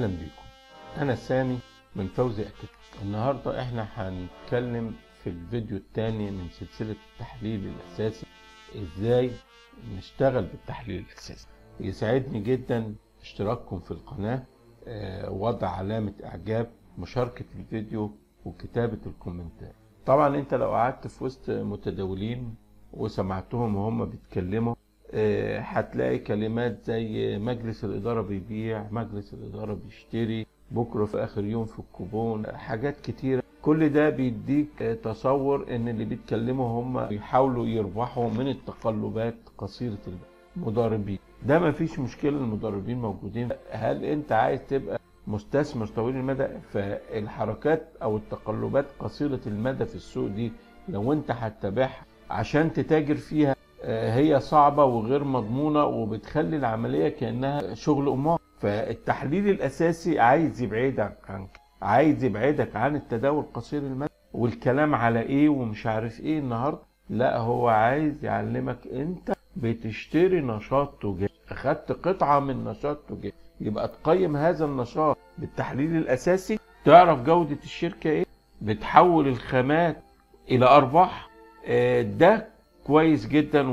اهلا بيكم انا سامي من فوزي اكيد النهارده احنا هنتكلم في الفيديو الثاني من سلسله التحليل الاساسي ازاي نشتغل بالتحليل الاساسي يسعدني جدا اشتراككم في القناه آه، وضع علامه اعجاب مشاركه الفيديو وكتابه الكومنتات طبعا انت لو قعدت في وسط متداولين وسمعتهم وهم بيتكلموا آه، هتلاقي كلمات زي مجلس الإدارة بيبيع مجلس الإدارة بيشتري بكرة في آخر يوم في الكوبون حاجات كتيرة كل ده بيديك آه، تصور ان اللي بيتكلموا هم بيحاولوا يربحوا من التقلبات قصيرة المضاربين ده مفيش مشكلة المضاربين موجودين هل انت عايز تبقى مستثمر طويل المدى فالحركات او التقلبات قصيرة المدى في السوق دي لو انت هتتابعها عشان تتاجر فيها آه، هي صعبة وغير مضمونة وبتخلي العملية كأنها شغل أمها فالتحليل الأساسي عايز يبعدك عنك عايز يبعدك عن التداول قصير المدى والكلام على ايه ومش عارف ايه النهارده لا هو عايز يعلمك انت بتشتري نشاط تجاري اخدت قطعة من نشاط تجاري يبقى تقيم هذا النشاط بالتحليل الاساسي تعرف جودة الشركة ايه بتحول الخامات الى ارباح آه، ده كويس جدا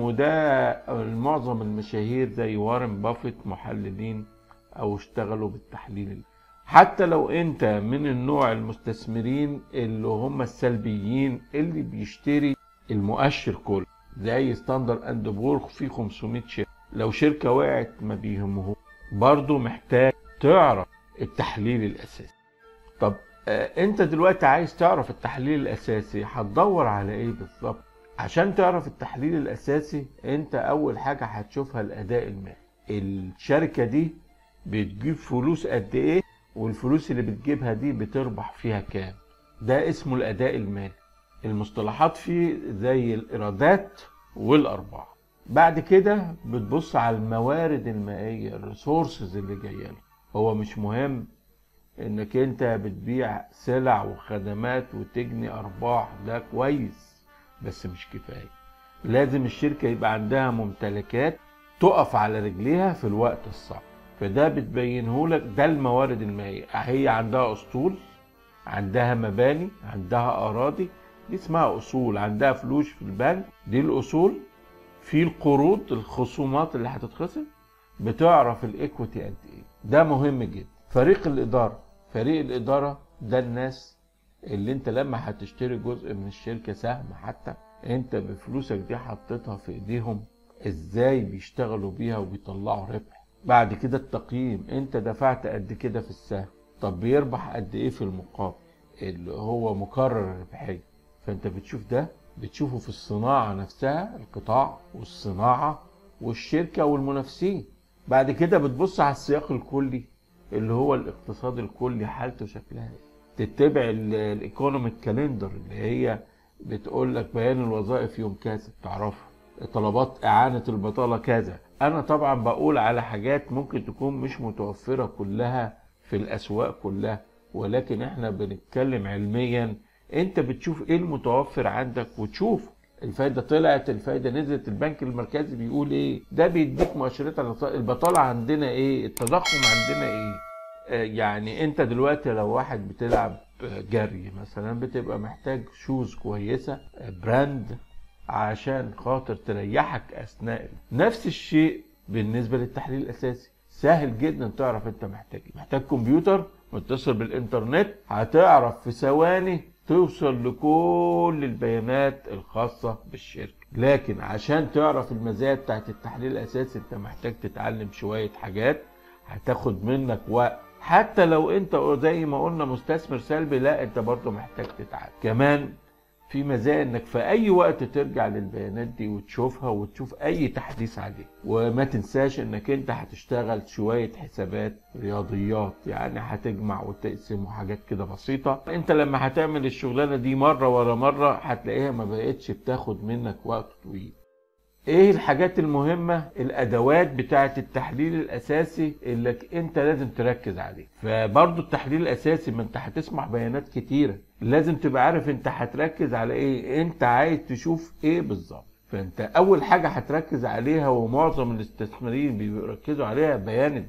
وده معظم المشاهير زي وارن بافيت محللين او اشتغلوا بالتحليل حتى لو انت من النوع المستثمرين اللي هم السلبيين اللي بيشتري المؤشر كله زي ستاندر اند بورغ في 500 شركه لو شركه وقعت ما بيهمه برضه محتاج تعرف التحليل الاساسي طب آه، انت دلوقتي عايز تعرف التحليل الاساسي هتدور على ايه بالظبط عشان تعرف التحليل الاساسي انت اول حاجه هتشوفها الاداء المالي الشركه دي بتجيب فلوس قد ايه والفلوس اللي بتجيبها دي بتربح فيها كام ده اسمه الاداء المالي المصطلحات فيه زي الايرادات والارباح بعد كده بتبص على الموارد المائيه الريسورسز اللي جايه له هو مش مهم انك انت بتبيع سلع وخدمات وتجني ارباح ده كويس بس مش كفايه لازم الشركه يبقى عندها ممتلكات تقف على رجليها في الوقت الصعب فده بتبينه لك ده الموارد المائيه هي عندها اسطول عندها مباني عندها اراضي دي اسمها اصول عندها فلوس في البنك دي الاصول في القروض الخصومات اللي هتتخصم بتعرف الايكويتي قد ايه ده مهم جدا فريق الاداره فريق الاداره ده الناس اللي انت لما هتشتري جزء من الشركه سهم حتى انت بفلوسك دي حطيتها في ايديهم ازاي بيشتغلوا بيها وبيطلعوا ربح بعد كده التقييم انت دفعت قد كده في السهم طب بيربح قد ايه في المقابل اللي هو مكرر الربحيه فانت بتشوف ده بتشوفه في الصناعه نفسها القطاع والصناعه والشركه والمنافسين بعد كده بتبص على السياق الكلي اللي هو الاقتصاد الكلي حالته شكلها ايه تتبع الايكونوميك كالندر اللي هي بتقول لك بيان الوظائف يوم كذا تعرفها طلبات اعانه البطاله كذا انا طبعا بقول على حاجات ممكن تكون مش متوفره كلها في الاسواق كلها ولكن احنا بنتكلم علميا انت بتشوف ايه المتوفر عندك وتشوفه الفايدة طلعت الفايدة نزلت البنك المركزي بيقول ايه ده بيديك مؤشرات على البطالة عندنا ايه التضخم عندنا ايه آه يعني انت دلوقتي لو واحد بتلعب جري مثلا بتبقى محتاج شوز كويسة آه، براند عشان خاطر تريحك اثناء نفس الشيء بالنسبة للتحليل الاساسي سهل جدا تعرف انت محتاج ايه محتاج كمبيوتر متصل بالانترنت هتعرف في ثواني توصل لكل البيانات الخاصة بالشركة لكن عشان تعرف المزايا بتاعت التحليل الاساسي انت محتاج تتعلم شوية حاجات هتاخد منك وقت حتى لو انت زي ما قلنا مستثمر سلبي لا انت برضه محتاج تتعلم كمان في مزايا انك في اي وقت ترجع للبيانات دي وتشوفها وتشوف اي تحديث عليه وما تنساش انك انت هتشتغل شوية حسابات رياضيات يعني هتجمع وتقسم وحاجات كده بسيطة انت لما هتعمل الشغلانة دي مرة ورا مرة هتلاقيها ما بقتش بتاخد منك وقت طويل ايه الحاجات المهمة الادوات بتاعة التحليل الاساسي اللي انت لازم تركز عليه فبرضو التحليل الاساسي ما انت هتسمع بيانات كتيرة لازم تبقى عارف انت هتركز على ايه انت عايز تشوف ايه بالظبط فانت اول حاجة هتركز عليها ومعظم الاستثماريين بيركزوا عليها بيان الدخل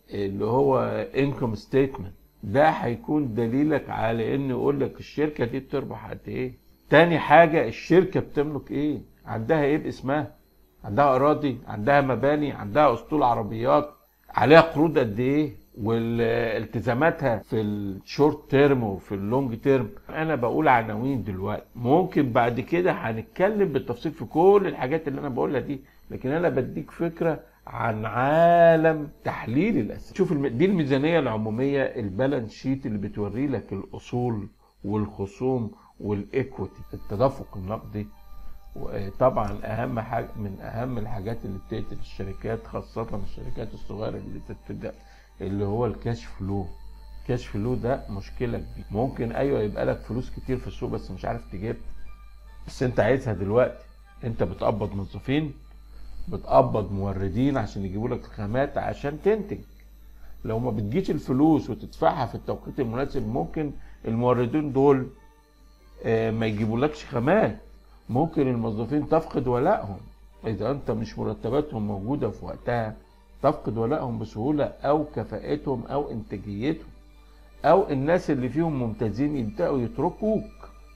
اللي هو انكم ستيتمنت ده هيكون دليلك على ان يقول لك الشركه دي بتربح قد ايه تاني حاجه الشركه بتملك ايه عندها ايه باسمها عندها اراضي عندها مباني عندها اسطول عربيات عليها قروض قد ايه والتزاماتها في الشورت تيرم وفي اللونج تيرم انا بقول عناوين دلوقتي ممكن بعد كده هنتكلم بالتفصيل في كل الحاجات اللي انا بقولها دي لكن انا بديك فكره عن عالم تحليل الاسئله شوف الم... دي الميزانيه العموميه البالانس شيت اللي بتوري لك الاصول والخصوم والايكويتي التدفق النقدي وطبعا اهم حاجه من اهم الحاجات اللي بتقتل الشركات خاصه الشركات الصغيره اللي لسه بتبدا اللي هو الكاش فلو الكاش فلو ده مشكله كبيره ممكن ايوه يبقى لك فلوس كتير في السوق بس مش عارف تجيبها بس انت عايزها دلوقتي انت بتقبض موظفين بتقبض موردين عشان يجيبوا لك الخامات عشان تنتج لو ما بتجيش الفلوس وتدفعها في التوقيت المناسب ممكن الموردين دول ما يجيبولكش خامات ممكن الموظفين تفقد ولائهم اذا انت مش مرتباتهم موجوده في وقتها تفقد ولائهم بسهوله او كفاءتهم او انتاجيتهم او الناس اللي فيهم ممتازين يبداوا يتركوك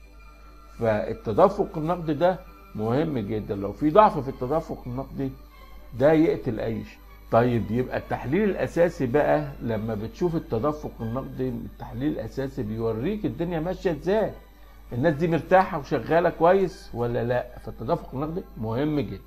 فالتدفق النقدي ده مهم جدا لو في ضعف في التدفق النقدي ده يقتل اي شيء طيب يبقى التحليل الاساسي بقى لما بتشوف التدفق النقدي التحليل الاساسي بيوريك الدنيا ماشيه ازاي الناس دي مرتاحه وشغاله كويس ولا لا فالتدفق النقدي مهم جدا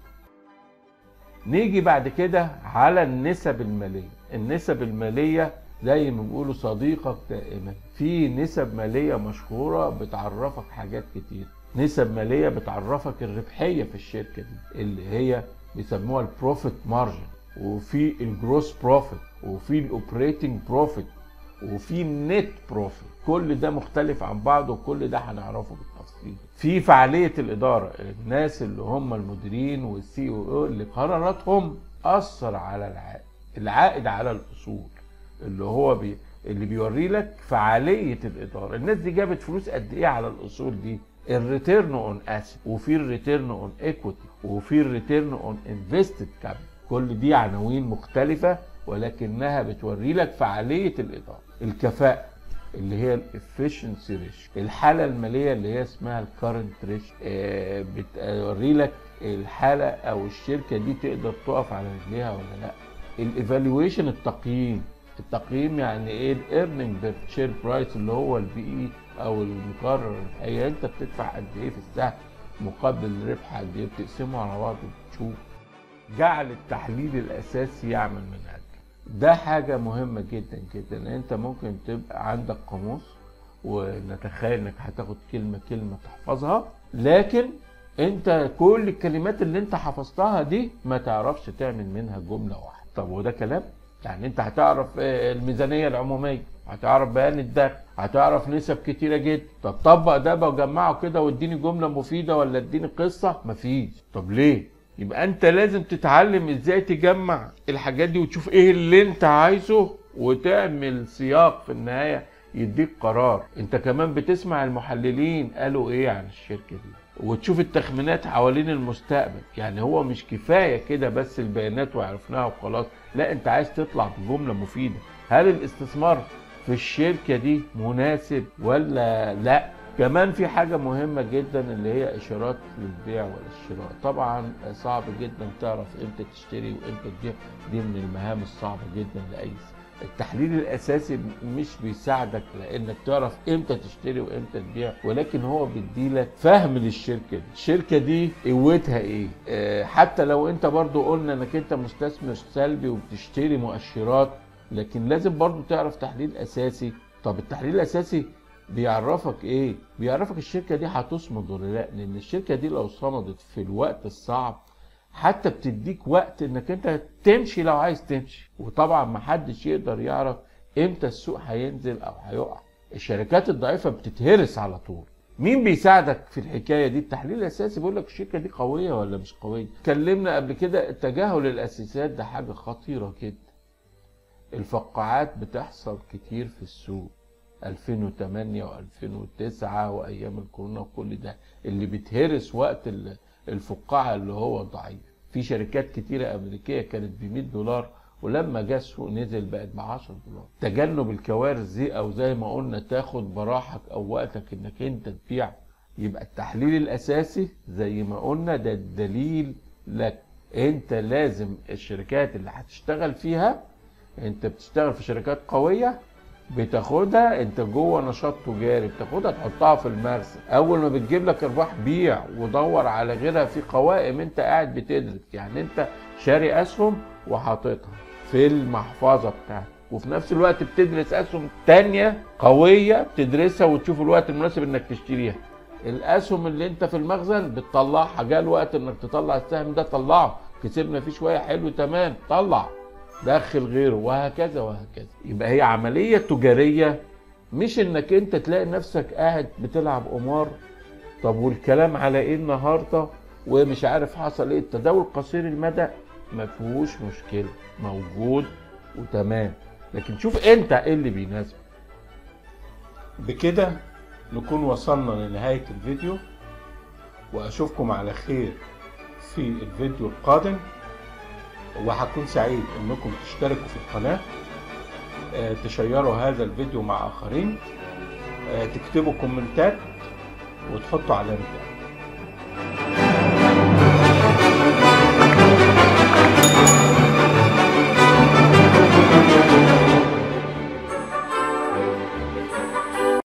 نيجي بعد كده على النسب الماليه النسب الماليه زي ما بيقولوا صديقك دائما في نسب ماليه مشهوره بتعرفك حاجات كتير نسب ماليه بتعرفك الربحيه في الشركه دي اللي هي بيسموها البروفيت مارجن وفي الجروس بروفيت وفي الاوبريتنج بروفيت وفي النت بروفيت كل ده مختلف عن بعضه وكل ده هنعرفه بالتفصيل في فعاليه الاداره الناس اللي هم المديرين والسي او اللي قراراتهم اثر على العائد العائد على الاصول اللي هو بي اللي بيوري لك فعاليه الاداره الناس دي جابت فلوس قد ايه على الاصول دي الريتيرن اون اسيت وفي الريتيرن اون ايكويتي وفي الريتيرن اون انفستد كابيتال كل دي عناوين مختلفه ولكنها بتوري لك فعاليه الاداره الكفاءه اللي هي الافشنسي ريش الحاله الماليه اللي هي اسمها الكارنت ريش بتوري لك الحاله او الشركه دي تقدر تقف على رجليها ولا لا الايفالويشن التقييم التقييم يعني ايه الايرننج بير شير برايس اللي هو البي اي او المقرر هي انت بتدفع قد ايه في السهم مقابل الربح قد ايه بتقسمه على بعض وتشوف جعل التحليل الاساسي يعمل من اجل ده حاجة مهمة جدا جدا انت ممكن تبقى عندك قاموس ونتخيل انك هتاخد كلمة كلمة تحفظها لكن انت كل الكلمات اللي انت حفظتها دي ما تعرفش تعمل منها جملة واحدة طب وده كلام يعني انت هتعرف الميزانية العمومية هتعرف بيان الدخل هتعرف نسب كتيرة جدا طب طبق ده بجمعه كده واديني جملة مفيدة ولا اديني قصة مفيش طب ليه يبقى انت لازم تتعلم ازاي تجمع الحاجات دي وتشوف ايه اللي انت عايزه وتعمل سياق في النهاية يديك قرار انت كمان بتسمع المحللين قالوا ايه عن الشركة دي وتشوف التخمينات حوالين المستقبل يعني هو مش كفاية كده بس البيانات وعرفناها وخلاص لا انت عايز تطلع بجملة مفيدة هل الاستثمار في الشركة دي مناسب ولا لا كمان في حاجة مهمة جدا اللي هي إشارات للبيع والشراء طبعا صعب جدا تعرف امتى تشتري وامتى تبيع دي من المهام الصعبة جدا لأي التحليل الأساسي مش بيساعدك لأنك تعرف امتى تشتري وامتى تبيع ولكن هو بيديلك فهم للشركة دي الشركة دي قوتها ايه اه حتى لو انت برضو قلنا انك انت مستثمر سلبي وبتشتري مؤشرات لكن لازم برضو تعرف تحليل أساسي طب التحليل الأساسي بيعرفك ايه بيعرفك الشركه دي هتصمد ولا لا لان الشركه دي لو صمدت في الوقت الصعب حتى بتديك وقت انك انت تمشي لو عايز تمشي وطبعا محدش يقدر يعرف امتى السوق هينزل او هيقع الشركات الضعيفه بتتهرس على طول مين بيساعدك في الحكايه دي التحليل الاساسي بيقول لك الشركه دي قويه ولا مش قويه اتكلمنا قبل كده تجاهل الاساسيات ده حاجه خطيره جدا الفقاعات بتحصل كتير في السوق 2008 و2009 وايام الكورونا وكل ده اللي بيتهرس وقت الفقاعه اللي هو ضعيف في شركات كتيره امريكيه كانت ب 100 دولار ولما جه السوق نزل بقت ب 10 دولار تجنب الكوارث دي او زي ما قلنا تاخد براحك او وقتك انك انت تبيع يبقى التحليل الاساسي زي ما قلنا ده الدليل لك انت لازم الشركات اللي هتشتغل فيها انت بتشتغل في شركات قويه بتاخدها انت جوه نشاط تجاري بتاخدها تحطها في المرسى اول ما بتجيب لك ارباح بيع ودور على غيرها في قوائم انت قاعد بتدرس يعني انت شاري اسهم وحاططها في المحفظه بتاعتك وفي نفس الوقت بتدرس اسهم تانية قويه بتدرسها وتشوف الوقت المناسب انك تشتريها الاسهم اللي انت في المخزن بتطلعها جاء الوقت انك تطلع السهم ده طلعه كسبنا فيه شويه حلو تمام طلع دخل غيره وهكذا وهكذا يبقى هي عمليه تجاريه مش انك انت تلاقي نفسك قاعد بتلعب قمار طب والكلام على ايه النهارده ومش عارف حصل ايه التداول قصير المدى ما فيهوش مشكله موجود وتمام لكن شوف انت ايه اللي بيناسبك بكده نكون وصلنا لنهايه الفيديو واشوفكم على خير في الفيديو القادم وهكون سعيد انكم تشتركوا في القناة آه، تشيروا هذا الفيديو مع اخرين آه، تكتبوا كومنتات وتحطوا علامة